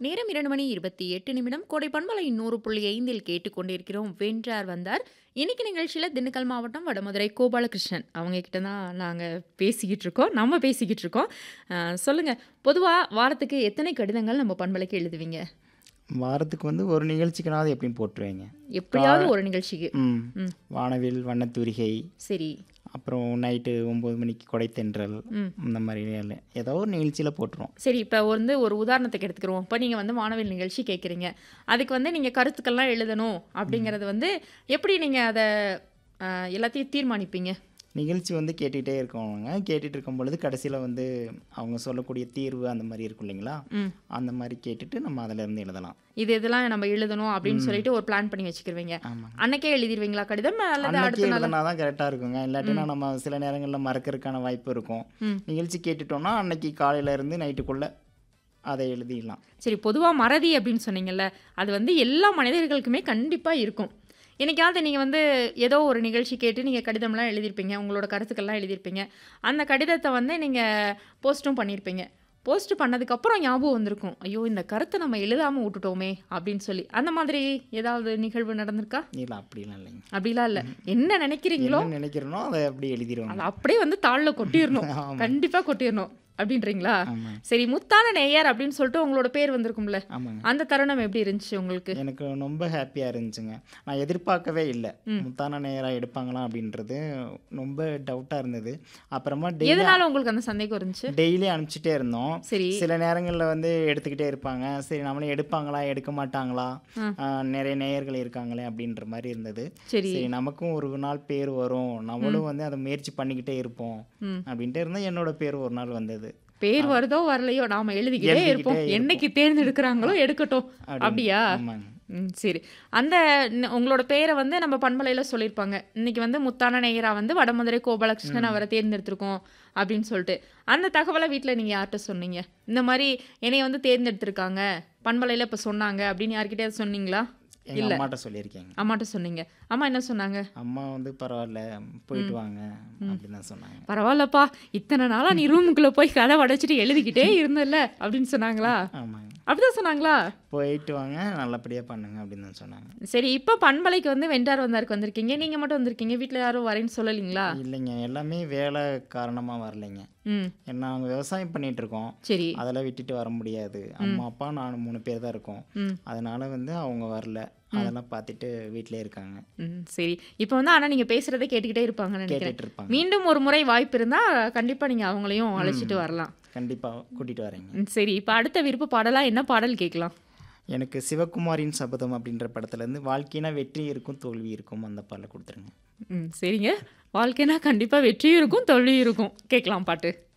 நேரம் இரண்டு மணி இருபத்தி எட்டு நிமிடம் கோடை பண்பலை நூறு புள்ளி ஐந்தில் கேட்டுக்கொண்டிருக்கிறோம் வென்றார் வந்தார் இன்னைக்கு நிகழ்ச்சியில் திண்டுக்கல் மாவட்டம் வடமதுரை கோபாலகிருஷ்ணன் அவங்க கிட்ட தான் நாங்கள் பேசிக்கிட்டு இருக்கோம் நம்ம பேசிக்கிட்டு இருக்கோம் அஹ், சொல்லுங்க பொதுவாக வாரத்துக்கு எத்தனை கடிதங்கள் நம்ம பண்பலைக்கு எழுதுவீங்க வாரத்துக்கு வந்து ஒரு நிகழ்ச்சிக்குனாவது எப்படியும் போட்டுருவேங்க எப்படியாவது ஒரு நிகழ்ச்சிக்கு ம் ம். வானவில் வண்ணத்தூரிகை சரி அப்புறம் நைட்டு ஒம்பது மணிக்கு கொடைத்தென்றல் ம். இந்த மாதிரி வேலை. ஏதோ ஒரு நிகழ்ச்சியில் போட்டுருவோம் சரி இப்போ வந்து ஒரு உதாரணத்துக்கு எடுத்துக்கிறோம் இப்போ நீங்கள் வந்து வானவில் நிகழ்ச்சி கேட்குறீங்க அதுக்கு வந்து நீங்கள் கருத்துக்கள்லாம் எழுதணும் அப்படிங்கிறது வந்து எப்படி நீங்கள் அதை அஹ், எல்லாத்தையும் தீர்மானிப்பீங்க நிகழ்ச்சி வந்து கேட்டுக்கிட்டே இருக்கவங்க கேட்டுட்டு இருக்கும் பொழுது கடைசியில் வந்து அவங்க சொல்லக்கூடிய தீர்வு அந்த மாதிரி இருக்கும் இல்லைங்களா ம் அந்த மாதிரி கேட்டுட்டு நம்ம அதில் இருந்து எழுதலாம் இது இதெல்லாம் நம்ம எழுதணும் அப்படின்னு சொல்லிட்டு ஒரு பிளான் பண்ணி வச்சுக்கிருவீங்க ஆமாங்க அன்னைக்கே எழுதிடுவீங்களா கடிதம் அல்லது அன்னைக்கு அடுத்த நாள் எழுதுனா தான் கரெக்டாக இருக்குங்க இல்லாட்டினா நம்ம சில நேரங்களில் மறக்கறதுக்கான வாய்ப்பு இருக்கும் ம். நிகழ்ச்சி கேட்டுட்டோம்னா அன்னைக்கு காலையில இருந்து நைட்டுக்குள்ளே அதை எழுதிடலாம் சரி பொதுவாக மறதி அப்படின்னு சொன்னீங்கல்ல அது வந்து எல்லா மனிதர்களுக்குமே கண்டிப்பாக இருக்கும் என்னைக்காவது நீங்கள் வந்து ஏதோ ஒரு நிகழ்ச்சி கேட்டு நீங்கள் கடிதம்லாம் எழுதியிருப்பீங்க உங்களோட கருத்துக்கள்லாம் எழுதியிருப்பீங்க அந்த கடிதத்தை வந்து நீங்கள் போஸ்ட்டும் பண்ணியிருப்பீங்க போஸ்ட் பண்ணதுக்கப்புறம் ஞாபகம் வந்திருக்கும் ஐயோ இந்த கருத்தை நம்ம எழுதாமல் விட்டுட்டோமே அப்படின்னு சொல்லி அந்த மாதிரி ஏதாவது நிகழ்வு நடந்திருக்கா இல்லை அப்படிலாம் இல்லைங்க அப்படிலாம் இல்லை என்ன நினைக்கிறீங்களோ என்ன நினைக்கிறனோ அதை அப்படியே எழுதிடுவாங்க அதை அப்படியே வந்து தாளில் கொட்டிடணும் ஆமாம் கண்டிப்பாக கொட்டிடணும் அப்படின்றீங்களா ஆமாங்க சரி முத்தான நேயர் அப்படின்னு சொல்லிட்டு உங்களோட பேர் வந்திருக்கும்ல ஆமாங்க அந்த தருணம் எப்படி இருந்துச்சு உங்களுக்கு எனக்கு ரொம்ப ஹாப்பியாக இருந்துச்சுங்க நான் எதிர்பார்க்கவே இல்லை ம். முத்தான நேராக எடுப்பாங்களா அப்படின்றது ரொம்ப டவுட்டாக இருந்தது அப்புறமா டெய்லி எதனால உங்களுக்கு அந்த சந்தேகம் இருந்துச்சு டெய்லி அனுப்பிச்சிட்டே இருந்தோம் சரி சில நேரங்களில் வந்து எடுத்துக்கிட்டே இருப்பாங்க சரி நம்மளே எடுப்பாங்களா எடுக்க மாட்டாங்களா ஆ. ஆ, நிறைய நேயர்கள் இருக்காங்களே அப்படின்ற மாதிரி இருந்தது சரி சரி நமக்கும் ஒரு நாள் பேர் வரும் நம்மளும் வந்து அதை முயற்சி பண்ணிக்கிட்டே இருப்போம் ம். அப்படின்ட்டு இருந்தால் என்னோட பேர் ஒரு நாள் வந்தது பேர் வருதோ வரலையோ நாம எழுதிக்கிட்டே எழுதிக்கிட்டே இருப்போம் இருப்போம். என்னைக்கு தேர்ந்தெடுக்கிறாங்களோ எடுக்கட்டும் அப்படின்னு. அப்படியா ஆமாங்க ம் சரி அந்த ந- உங்களோட பேரை வந்து நம்ம பண்பலையில சொல்லியிருப்பாங்க இன்னைக்கு வந்து முத்தான நேயரா வந்து வடமதுரை கோபாலகிருஷ்ணன் அவரை தேர்ந்தெடுத்திருக்கோம் அப்படின்னு சொல்லிட்டு அந்த தகவலை வீட்டில் நீங்கள் யார்கிட்ட சொன்னீங்க இந்த மாதிரி என்னைய வந்து தேர்ந்தெடுத்திருக்காங்க பண்பலையில் இப்போ சொன்னாங்க அப்படின்னு யார்கிட்டயாவது சொன்னீங்களா எங்கள் அம்மாட்ட சொல்லியிருக்கேங்க அம்மாட்ட சொன்னீங்க அம்மா என்ன சொன்னாங்க அம்மா வந்து பரவாயில்ல போயிட்டு வாங்க அப்படின்னு தான் சொன்னாங்க பரவாயில்லப்பா இத்தனை நாளா நீ ரூமுக்குள்ள போய் கதை உடைச்சிட்டு எழுதிக்கிட்டே இருந்தல்ல அப்படின்னு சொன்னாங்களா ஆமாங்க அப்படிதான் சொன்னாங்களா போயிட்டு வாங்க நல்லபடியாக பண்ணுங்க அப்படின்னு தான் சொன்னாங்க சரி இப்போ பண்பலைக்கு வந்து வெண்டார் வந்தாருக்கு வந்திருக்கீங்க நீங்க மட்டும் வந்திருக்கீங்க வீட்ல யாரும் வரேன்னு சொல்லலீங்களா இல்லைங்க எல்லாமே வேலை காரணமாக வரலைங்க ம் ஏன்னா நாங்கள் விவசாயம் பண்ணிட்டு இருக்கோம் சரி அதெல்லாம் விட்டுட்டு வர முடியாது அம்மா அப்பா நான் மூணு பேர் தான் இருக்கோம் ம் அதனால வந்து அவங்க வரல அதெல்லாம் பார்த்துட்டு வீட்டிலே இருக்காங்க ம் சரி இப்போ வந்து ஆனா நீங்க பேசுறதை கேட்டுக்கிட்டே இருப்பாங்கன்னு நினைக்கிறேன் கேட்டுட்டு இருப்பாங்க மீண்டும் ஒரு முறை வாய்ப்பு இருந்தா கண்டிப்பா நீங்க அவங்களையும் அழைச்சிட்டு வரலாம் கண்டிப்பாக கூட்டிகிட்டு வரேங்க ம், சரி இப்போ அடுத்த விருப்ப பாடலா என்ன பாடல் கேட்கலாம் எனக்கு சிவகுமாரின் சபதம் அப்படின்ற படத்துலேருந்து வாழ்க்கைனா வெற்றி இருக்கும் தோல்வி இருக்கும் அந்த பாடலை கொடுத்துருங்க ம் சரிங்க வாழ்க்கைனா கண்டிப்பா வெற்றியும் இருக்கும் தோல்வியும் இருக்கும் கேட்கலாம் பாட்டு